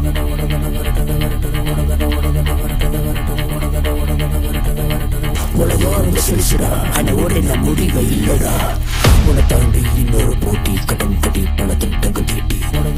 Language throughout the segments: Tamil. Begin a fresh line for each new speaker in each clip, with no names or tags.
உலகம் சிரிச்சுடா ஆனா ஒரு என்ன முடிவு இல்லடா உன்னை தாண்டி இன்னொரு போட்டி கடன் கட்டி பல திட்டங்கள் தீட்டி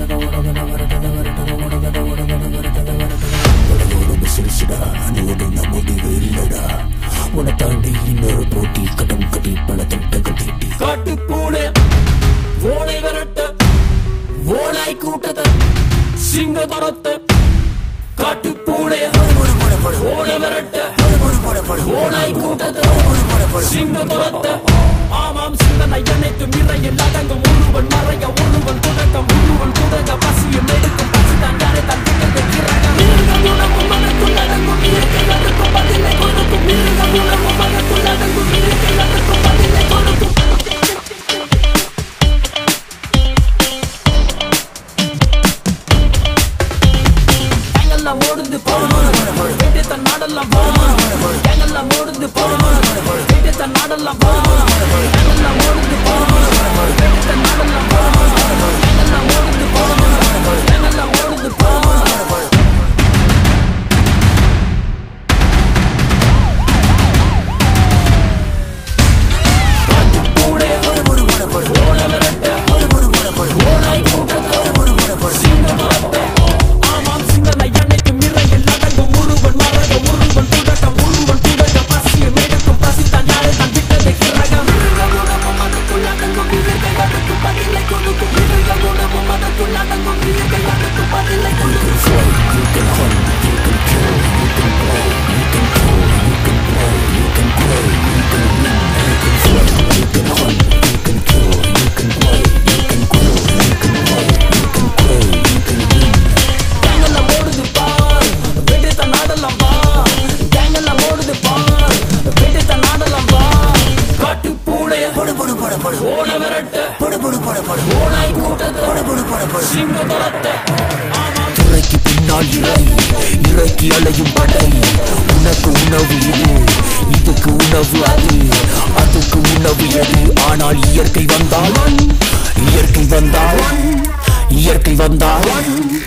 உலகம் சிரிச்சுடா ஆனா ஒரு என்ன முடிவு இல்லடா உன்னை தாண்டி இன்னொரு போட்டி கடன் கட்டி பல திட்டங்கள் தீட்டி
காட்டுப்பூனே ஓனை விரட்ட ஓனாய் கூட்டத்தை சிங்க துரத்த காட்டுப்பூனே ஓனை விரட்ட ஓனாய் கூட்டத்தை சிங்க துரத்த ஆமாம் சிந்தனை அனைத்தும் இறையில் அடங்கும் ஒருவன் மறைய ஒருவன் தொடக்கம் ஒருவன் தொடங்க பசியும் எடுக்கும் பசி தான் யாரை தான் திட்டத்தை கிறகம் மிருகம் உணவும் மனக்குள் அடங்கும் இயற்கை அதற்கும் பதிலை கொடுக்கும் மிருகம் உணவும் மனக்குள் அடங்கும் இயற்கை அதற்கும் பதிலை கொடுக்கும் கேங்கெல்லாம் ஓடுந்து போடுமா கேட்டு தன் நாடெல்லாம் போடுமா கேங்கெல்லாம் ஓடுந்து போடுமா கேட்டு தன் நாடெல்லாம் போடுமா கேங்கெல்லாம் ஓடுந்து போடுமா கேட்டு தன் நாடெல்லாம் போடுமா கேங்கெல்லாம் ஓடுந்து போடுமா கேங்கெல்லாம் ஓடுந்து போடுமா கூடே ஓட விரட்ட ஓனாய் கூட்டத்தை சிங்கம் துரத்த ஆமாம் சிந்தனை அன்னைக்கும் இறையில் அடங்கும் ஒருவன் மறக ஒருவன் தொடக்கம் ஒருவன் தொடங்க பசியும் எடுக்கும் பசி தான் யாரை தான் விட்டதை கிரகம் உணவும் அதற்குள் அடங்கும் இயற்கை அதற்கு பதிலை கொடுக்கும் மிருக உணவும் அதற்குள் அடங்கும் இயற்கை அதற்கு பதிலை கொடுக்கும் கேங்கெல்லாம் ஓடுது பார் வெட்டி தன் நாடெல்லாம் பார் கேங்கெல்லாம் ஓடுது பார் வெட்டி தன் நாடெல்லாம் பார் காட்டு பூடைய ஓட விரட்ட ஓனாய் கூட்டத்தை சிங்க துரத்த
துறைக்கு பின்னால் இறை இறைக்கு அலையும் படை உனக்கு உணவு இது இதுக்கு உணவு அது அதுக்கு உணவு எது ஆனால் இயற்கை வந்தால் இயற்கை வந்தால் இயற்கை வந்தால்